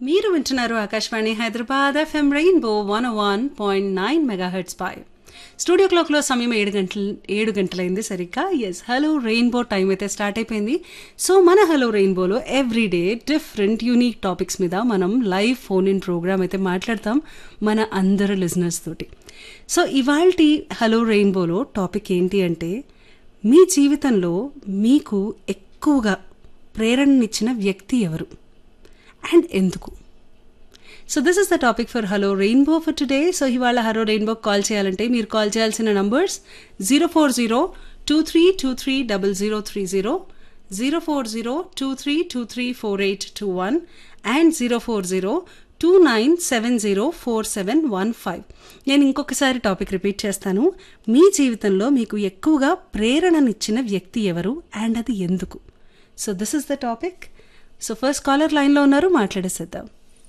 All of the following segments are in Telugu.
మీరు వింటున్నారు Akashvani Hyderabad FM Rainbow one one point nine megahertz పై స్టూడియో క్లాక్లో సమయం ఏడు గంటలు ఏడు గంటలైంది సరిగ్గా ఎస్ హలో రెయిన్బో టైం అయితే స్టార్ట్ అయిపోయింది సో మన హలో రెయిన్బోలో ఎవ్రీడే డిఫరెంట్ యూనిక్ టాపిక్స్ మీద మనం లైవ్ ఫోన్ ఇన్ ప్రోగ్రామ్ అయితే మాట్లాడతాం మన అందరు లిజనర్స్ తోటి సో ఇవాళ హలో రెయిన్బోలో టాపిక్ ఏంటి అంటే మీ జీవితంలో మీకు ఎక్కువగా ప్రేరణనిచ్చిన వ్యక్తి ఎవరు అండ్ ఎందుకు so this is the topic for hello Rainbow for today so ఇవాళ హలో రెయిన్బో కాల్ చేయాలంటే మీరు కాల్ చేయాల్సిన numbers zero four zero two three two three double zero three zero zero four zero two three two three four eight two one and zero four zero two nine seven zero four seven one five నేను ఇంకొకసారి టాపిక్ రిపీట్ చేస్తాను మీ జీవితంలో మీకు ఎక్కువగా ప్రేరణనిచ్చిన వ్యక్తి ఎవరు అండ్ అది ఎందుకు so this is the topic so first caller లైన్లో ఉన్నారు మాట్లాడేసేద్దాం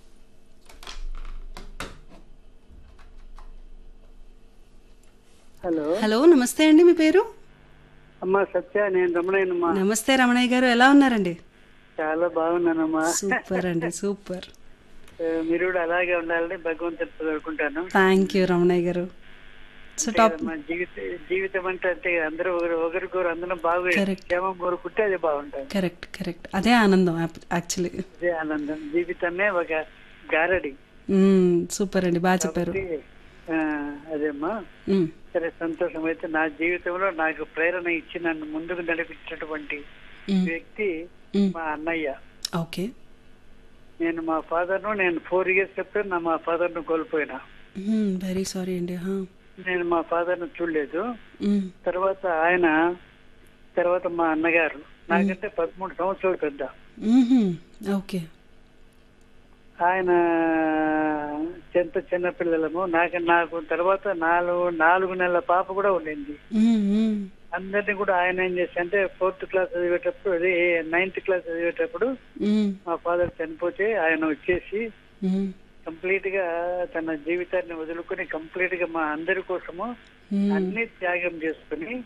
హలో హలో నమస్తే అండి మీ పేరు అమ్మా సత్య నేను రమణయ్యనమ్మా నమస్తే రమణయ్య గారు ఎలా ఉన్నారండి చాలా బాగున్నానమ్మా సూపర్ అండి సూపర్ ఆ, మీరు కూడా అలాగే ఉండాలని భగవంతుని కోరుకుంటాను థ్యాంక్ యూ రమణయ్య గారు సో టాప్ మా జీవిత జీవితం అంటే అంటే అందరూ ఒకరు ఒకరికొకరు అందరం బాగా Correct. క్షేమం కోరుకుంటే అది బాగుంటుంది కరెక్ట్ కరెక్ట్ అదే ఆనందం యాక్చువల్లీ అదే ఆనందం జీవితమే ఒక గారడి సూపర్ అండి బాగా చెప్పారు కాబట్టి, ఆ, అదేమ్మా మ్మ్. సరే సంతోషం అయితే నా జీవితంలో నాకు ప్రేరణ ఇచ్చి నన్ను ముందుకు నడిపించినటువంటి మ్మ్. వ్యక్తి మ్మ్. మా అన్నయ్య ఓకే నేను మా ఫాదర్ ను నేను ఫోర్ ఇయర్స్ చెప్తే నా మా ఫాదర్ ను కోల్పోయినా వెరీ సారీ అండి హా. నేను మా ఫాదర్ ను చూడలేదు మ్మ్. తర్వాత ఆయన తర్వాత మా అన్నగారు నాకంటే పదమూడు సంవత్సరాలు పెద్ద మ్మ్హ్మ్. ఓకే ఆయన చెంత చిన్న పిల్లలము నాకు నాకు తర్వాత నాలుగు నాలుగు నెలల పాప కూడా ఉండింది మ్మ్, మ్మ్. అందరినీ కూడా ఆయన ఏం చేసి అంటే ఫోర్త్ క్లాస్ చదివేటప్పుడు అదే నైన్త్ క్లాస్ చదివేటప్పుడు మ్మ్. మా ఫాదర్ చనిపోతే ఆయన వచ్చేసి మ్మ్. కంప్లీట్ గా తన జీవితాన్ని వదులుకొని కంప్లీట్ గా మా అందరి కోసము మ్మ్. అన్ని త్యాగం చేసుకుని